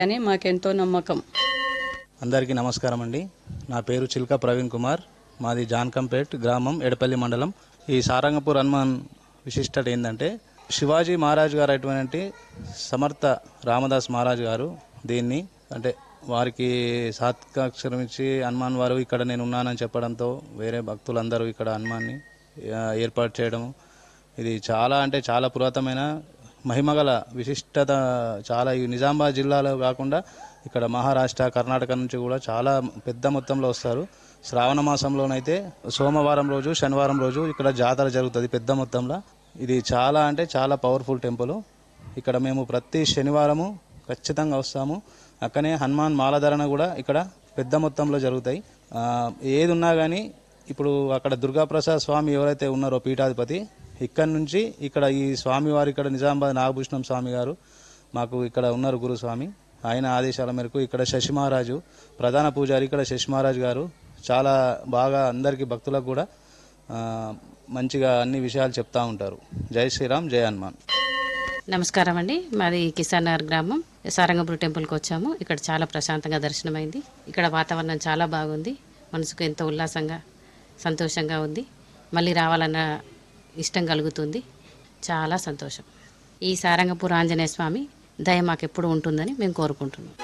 అని మాకెంతో నమ్మకం అందరికీ నమస్కారం అండి నా పేరు చిల్క ప్రవీణ్ కుమార్ మాది జాన్కంపేట్ గ్రామం ఎడపల్లి మండలం ఈ సారంగపూర్ హనుమాన్ విశిష్టత ఏంటంటే శివాజీ మహారాజ్ గారు అటువంటి సమర్థ రామదాస్ మహారాజ్ గారు దీన్ని అంటే వారికి సాత్కాక్షరం ఇచ్చి హనుమాన్ వారు ఇక్కడ నేను ఉన్నానని చెప్పడంతో వేరే భక్తులందరూ ఇక్కడ హనుమాన్ని ఆ, ఏర్పాటు చేయడం ఇది చాలా అంటే చాలా పురాతనమైన మహిమగల విశిష్టత చాలా ఈ నిజామాబాద్ జిల్లాలో కాకుండా ఇక్కడ మహారాష్ట్ర కర్ణాటక నుంచి కూడా చాలా పెద్ద మొత్తంలో వస్తారు శ్రావణ మాసంలోనైతే సోమవారం రోజు శనివారం రోజు ఇక్కడ జాతర జరుగుతుంది పెద్ద మొత్తంలో ఇది చాలా అంటే చాలా పవర్ఫుల్ టెంపుల్ ఇక్కడ మేము ప్రతి శనివారము ఖచ్చితంగా వస్తాము అక్కనే హనుమాన్ మాలధరణ కూడా ఇక్కడ పెద్ద మొత్తంలో జరుగుతాయి ఆ, ఏది ఉన్నా కానీ ఇప్పుడు అక్కడ దుర్గాప్రసాద్ స్వామి ఎవరైతే ఉన్నారో పీఠాధిపతి ఇక్కడ నుంచి ఇక్కడ ఈ స్వామి వారు ఇక్కడ నిజామాబాద్ నాగభూషణం స్వామి గారు మాకు ఇక్కడ ఉన్నారు గురుస్వామి ఆయన ఆదేశాల మేరకు ఇక్కడ శశి మహారాజు ప్రధాన పూజారి ఇక్కడ శశి మహారాజు గారు చాలా బాగా అందరికీ భక్తులకు కూడా ఆ, మంచిగా అన్ని విషయాలు చెప్తా ఉంటారు జై శ్రీరామ్ జై హనుమాన్ నమస్కారం అండి మాది కిసాన్ నగర్ గ్రామం సారంగపూర్ టెంపుల్కి వచ్చాము ఇక్కడ చాలా ప్రశాంతంగా దర్శనమైంది ఇక్కడ వాతావరణం చాలా బాగుంది మనసుకు ఎంతో ఉల్లాసంగా సంతోషంగా ఉంది మళ్ళీ రావాలన్న ఇష్టం కలుగుతుంది చాలా సంతోషం ఈ సారంగపూర్ ఆంజనేయ స్వామి దయ మాకు ఎప్పుడు ఉంటుందని మేము కోరుకుంటున్నాం